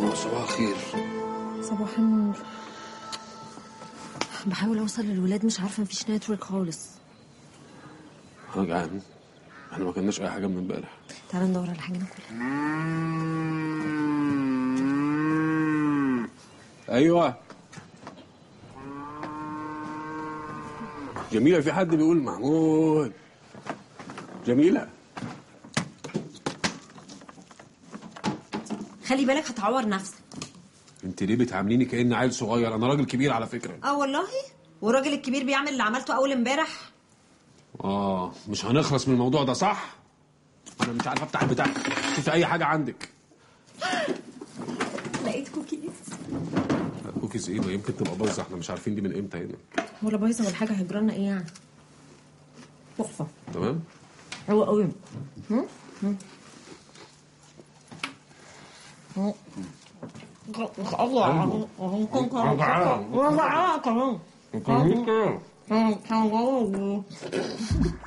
صباح الخير صباح النور بحاول اوصل للولاد مش عارفه مفيش نتورك خالص انا جعان احنا ما كناش اي حاجه من امبارح تعالى ندور على حاجه ناكلها ايوه جميله في حد بيقول محمود جميله خلي بالك هتعور نفسك انت ليه بتعامليني كاني عيل صغير انا راجل كبير على فكره اه والله والراجل الكبير بيعمل اللي عملته اول امبارح اه مش هنخلص من الموضوع ده صح انا مش عارف افتح البتاع شوفي اي حاجه عندك لقيت كوكيز كوكيز ايه ما يمكن تبقى بايظه احنا مش عارفين دي من امتى هنا ولا بايظه ولا حاجه هيجرالنا ايه يعني تحفه تمام حلوه قوي الله